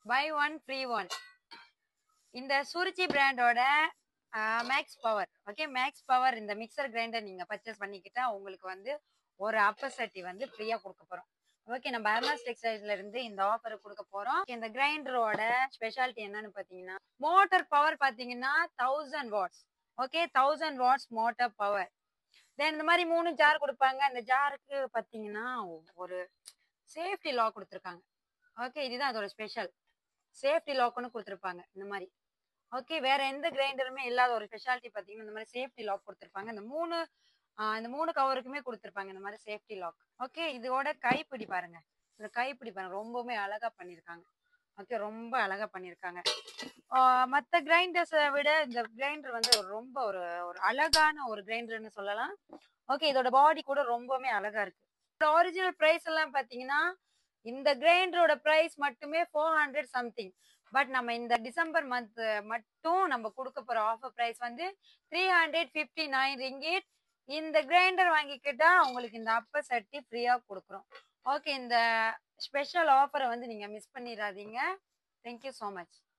by one free one இந்த சுருச்சி பிராண்டோட max power okay max power இந்த மிக்சர் கிரைண்டர் நீங்க பர்ச்சேஸ் பண்ணிக்கிட்டா உங்களுக்கு வந்து ஒரு அப்ப சட்டி வந்து ஃப்ரீயா கொடுக்க போறோம் ஓகே நம்ம அருணாஸ் டெக்ஸ்டைல்ஸ்ல இருந்து இந்த ஆஃபர் கொடுக்க போறோம் இந்த கிரைண்டரோட ஸ்பெஷாலிட்டி என்னன்னு பாத்தீங்கன்னா மோட்டார் பவர் பாத்தீங்கன்னா thousand watts okay thousand watts motor power then இந்த மாதிரி மூணு ஜார் கொடுப்பாங்க அந்த ஜாருக்கு பாத்தீங்கன்னா ஒரு சேஃப்டி லாக் கொடுத்துருக்காங்க ஓகே இதுதான் அதோட ஸ்பெஷல் சேஃப்டி லாக்னு கொடுத்துருப்பாங்க இந்த மாதிரி ஓகே வேற எந்த கிரைண்டருமே இல்லாத ஒரு ஸ்பெஷாலிட்டி பாத்தீங்கன்னா இந்த மாதிரி சேஃப்டி லாக் கொடுத்துருப்பாங்க இந்த மூணு ஆஹ் இந்த மூணு கவருக்குமே கொடுத்துருப்பாங்க இந்த மாதிரி சேஃப்டி லாக் ஓகே இதோட கைப்பிடி பாருங்க இந்த கைப்பிடி பாருங்க ரொம்பவுமே அழகா பண்ணிருக்காங்க ஓகே ரொம்ப அழகா பண்ணிருக்காங்க ஆஹ் மத்த கிரைண்டர்ஸை விட இந்த கிரைண்டர் வந்து ஒரு ரொம்ப ஒரு ஒரு அழகான ஒரு கிரைண்டர்னு சொல்லலாம் ஓகே இதோட பாடி கூட ரொம்பவுமே அழகா இருக்கு ஒரிஜினல் பிரைஸ் எல்லாம் பாத்தீங்கன்னா இந்த கிரைண்டரோட பிரைஸ் மட்டுமே ஃபோர் ஹண்ட்ரட் சம்திங் பட் நம்ம இந்த டிசம்பர் மந்த் மட்டும் நம்ம கொடுக்க போற ஆஃபர் பிரைஸ் வந்து three hundred fifty nine ringgit இந்த கிரைண்டர் வாங்கிக்கிட்டா உங்களுக்கு இந்த அப்ப சட்டி ஃப்ரீயா கொடுக்குறோம் ஓகே இந்த ஸ்பெஷல் ஆஃபரை வந்து நீங்க மிஸ் பண்ணிடாதீங்க தேங்க்யூ ஸோ மச்